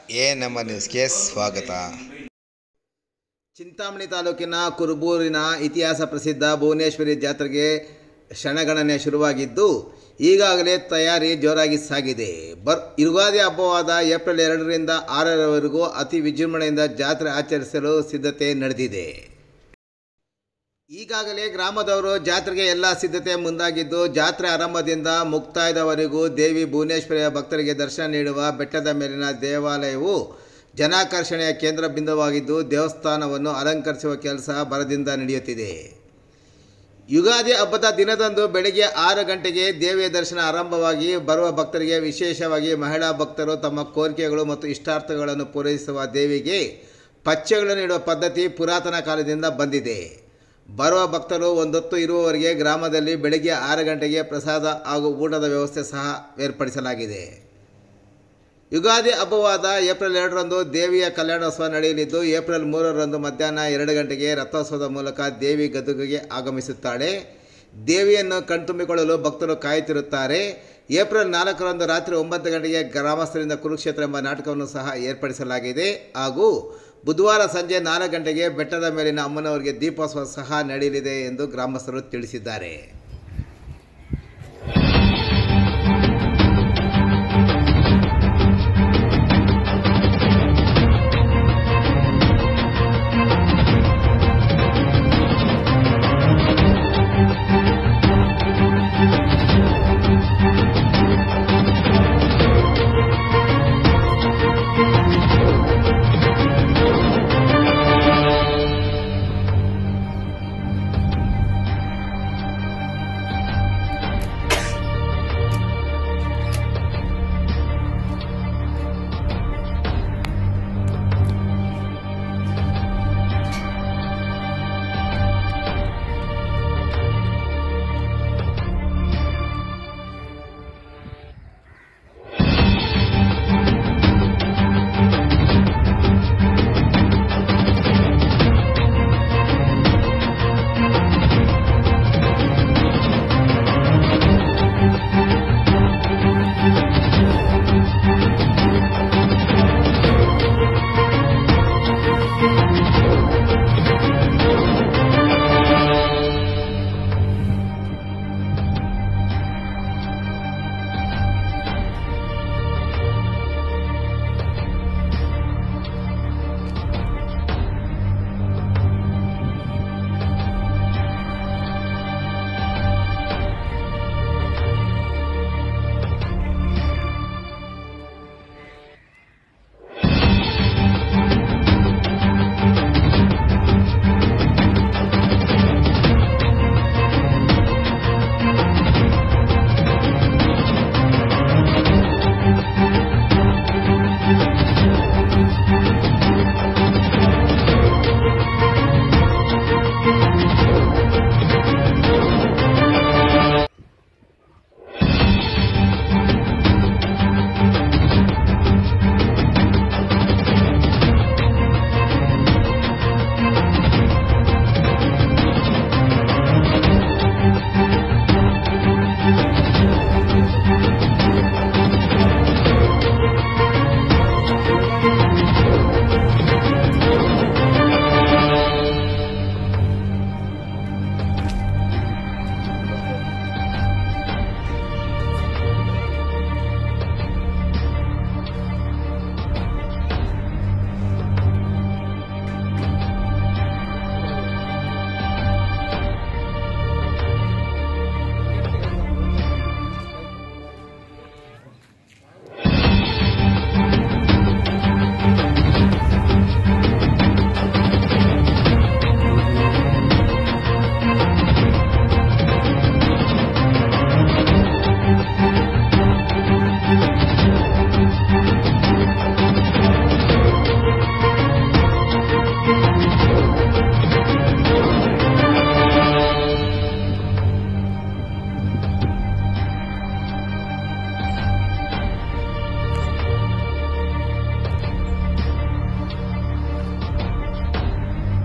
A ನಮ್ಮ ನ್ಯೂಸ್ಗೆ ಸ್ವಾಗತ ಚಿಂತಾಮಣಿ ತಾಲೂಕಿನ ಕುರುಬೂರಿನ ಇತಿಹಾಸ ಪ್ರಸಿದ್ಧ ಭುವನೇಶ್ವರಿ ಜಾತ್ರೆಗೆ ಕ್ಷಣಗಣನೆ ಶುರುವಾಗಿದ್ದು ಈಗಾಗಲೇ ತಯಾರಿ ಜೋರಾಗಿ ಸಾಗಿದೆ ಬರ್ ಯುಗಾದಿ ಹಬ್ಬವಾದ ಏಪ್ರಿಲ್ ಎರಡರಿಂದ ಆರರವರೆಗೂ ಅತಿ ವಿಜೃಂಭಣೆಯಿಂದ ಜಾತ್ರೆ ಆಚರಿಸಲು ಸಿದ್ಧತೆ ನಡೆದಿದೆ ಈಗಾಗಲೇ ಗ್ರಾಮದವರು ಜಾತ್ರೆಗೆ ಎಲ್ಲ ಸಿದ್ಧತೆ ಮುಂದಾಗಿದ್ದು ಜಾತ್ರೆ ಆರಂಭದಿಂದ ಮುಕ್ತಾಯದವರೆಗೂ ದೇವಿ ಭುವನೇಶ್ವರಿಯ ಭಕ್ತರಿಗೆ ದರ್ಶನ ನೀಡುವ ಬೆಟ್ಟದ ಮೇಲಿನ ದೇವಾಲಯವು ಜನಾಕರ್ಷಣೆಯ ಕೇಂದ್ರ ಬಿಂದುವಾಗಿದ್ದು ದೇವಸ್ಥಾನವನ್ನು ಅಲಂಕರಿಸುವ ಕೆಲಸ ಭರದಿಂದ ನಡೆಯುತ್ತಿದೆ ಯುಗಾದಿ ಹಬ್ಬದ ದಿನದಂದು ಬೆಳಗ್ಗೆ ಆರು ಗಂಟೆಗೆ ದೇವಿಯ ದರ್ಶನ ಆರಂಭವಾಗಿ ಬರುವ ಭಕ್ತರಿಗೆ ವಿಶೇಷವಾಗಿ ಮಹಿಳಾ ಭಕ್ತರು ತಮ್ಮ ಕೋರಿಕೆಗಳು ಮತ್ತು ಇಷ್ಟಾರ್ಥಗಳನ್ನು ಪೂರೈಸುವ ದೇವಿಗೆ ಪಚ್ಚೆಗಳನ್ನು ನೀಡುವ ಪದ್ಧತಿ ಪುರಾತನ ಕಾಲದಿಂದ ಬಂದಿದೆ ಬರುವ ಭಕ್ತರು ಒಂದೊತ್ತು ಇರುವವರೆಗೆ ಗ್ರಾಮದಲ್ಲಿ ಬೆಳಗ್ಗೆ ಆರು ಗಂಟೆಗೆ ಪ್ರಸಾದ ಹಾಗೂ ಊಟದ ವ್ಯವಸ್ಥೆ ಸಹ ಏರ್ಪಡಿಸಲಾಗಿದೆ ಯುಗಾದಿ ಹಬ್ಬವಾದ ಏಪ್ರಿಲ್ ಎರಡರಂದು ದೇವಿಯ ಕಲ್ಯಾಣೋತ್ಸವ ನಡೆಯಲಿದ್ದು ಏಪ್ರಿಲ್ ಮೂರರಂದು ಮಧ್ಯಾಹ್ನ ಎರಡು ಗಂಟೆಗೆ ರಥೋತ್ಸವದ ಮೂಲಕ ದೇವಿ ಗದ್ದುಗೆಗೆ ಆಗಮಿಸುತ್ತಾಳೆ ದೇವಿಯನ್ನು ಕಣ್ತುಂಬಿಕೊಳ್ಳಲು ಭಕ್ತರು ಕಾಯುತ್ತಿರುತ್ತಾರೆ ಏಪ್ರಿಲ್ ನಾಲ್ಕರಂದು ರಾತ್ರಿ ಒಂಬತ್ತು ಗಂಟೆಗೆ ಗ್ರಾಮಸ್ಥರಿಂದ ಕುರುಕ್ಷೇತ್ರ ಎಂಬ ನಾಟಕವನ್ನು ಸಹ ಏರ್ಪಡಿಸಲಾಗಿದೆ ಹಾಗೂ ಬುಧವಾರ ಸಂಜೆ ನಾಲ್ಕು ಗಂಟೆಗೆ ಬೆಟ್ಟದ ಮೇಲಿನ ಅಮ್ಮನವರಿಗೆ ದೀಪೋತ್ಸವ ಸಹ ನಡೆಯಲಿದೆ ಎಂದು ಗ್ರಾಮಸ್ಥರು ತಿಳಿಸಿದ್ದಾರೆ